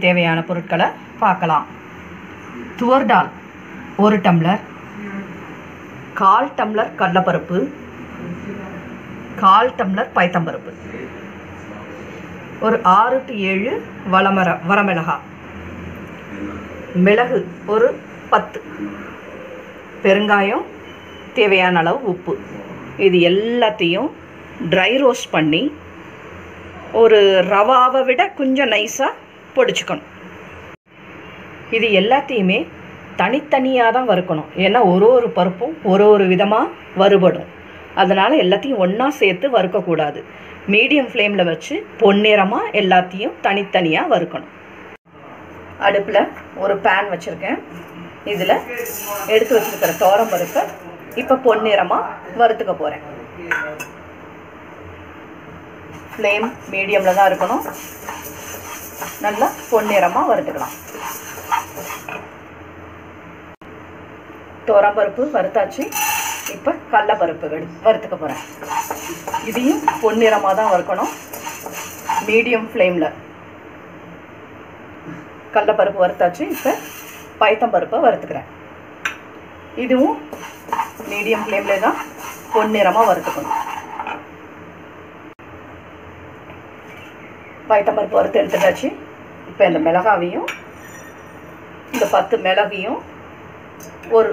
தேவையான பொருட்களை பார்க்கலாம் துவர் டால் ஒரு டம்ளர் கால் டம்ளர் கடலைப்பருப்பு கால் டம்ளர் பைத்தம்பருப்பு ஒரு ஆறு டு ஏழு வளமர வரமிளகா மிளகு ஒரு பத்து பெருங்காயம் தேவையான அளவு உப்பு இது எல்லாத்தையும் ட்ரை ரோஸ்ட் பண்ணி ஒரு ரவாவை விட கொஞ்சம் நைஸாக பொடிச்சுக்கணும் இது எல்லாத்தையுமே தனித்தனியாக தான் வறுக்கணும் ஏன்னா ஒரு ஒரு பருப்பும் ஒரு ஒரு விதமாக வறுபடும் அதனால் எல்லாத்தையும் ஒன்றா சேர்த்து வறுக்கக்கூடாது மீடியம் ஃப்ளேமில் வச்சு பொன்னிறமாக எல்லாத்தையும் தனித்தனியாக வறுக்கணும் அடுப்பில் ஒரு பேன் வச்சுருக்கேன் இதில் எடுத்து வச்சுருக்கிற தோரம் பருப்பை இப்போ பொன்னிறமாக வறுத்துக்க போகிறேன் ஃப்ளேம் மீடியமில் தான் இருக்கணும் நல்லா பொன்னிறமாக வறுத்துக்கலாம் பருப்பு வறுத்தாச்சு இப்போ கடலப்பருப்பு வெடு வறுத்துக்க போகிறேன் இதையும் பொன்னிறமாக தான் வறுக்கணும் மீடியம் ஃப்ளேமில் கடலப்பருப்பு வறுத்தாச்சு இப்போ பைத்தம்பருப்பை வறுத்துக்கிறேன் இதுவும் மீடியம் ஃப்ளேமில் தான் பொன்னிறமாக வறுத்துக்கணும் பைத்தம்பருப்பு வறுத்து எடுத்துட்டாச்சு இப்போ இந்த மிளகாவையும் இந்த பத்து மிளகையும் ஒரு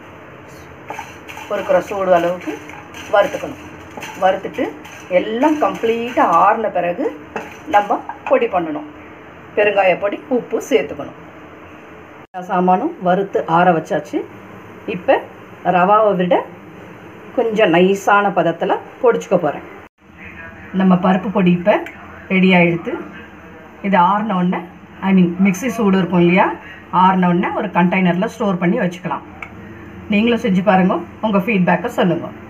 ஒரு குறை சூடு அளவுக்கு வறுத்துக்கணும் வறுத்துட்டு எல்லாம் கம்ப்ளீட்டாக ஆறின பிறகு நம்ம பொடி பண்ணணும் பெருங்காய பொடி உப்பு சேர்த்துக்கணும் சாமானும் வறுத்து ஆற வச்சாச்சு இப்போ ரவாவை விட கொஞ்சம் நைஸான பதத்தில் பொடிச்சுக்க போகிறேன் நம்ம பருப்பு பொடி இப்போ ரெடி ஆகிடுது இது ஆறின உடனே ஐ மீன் மிக்ஸி சூடு இருக்கும் இல்லையா ஆறின உடனே ஒரு கண்டெய்னரில் ஸ்டோர் பண்ணி வச்சுக்கலாம் நீங்களும் செஞ்சு பாருங்க உங்கள் ஃபீட்பேக்கை சொல்லுங்கள்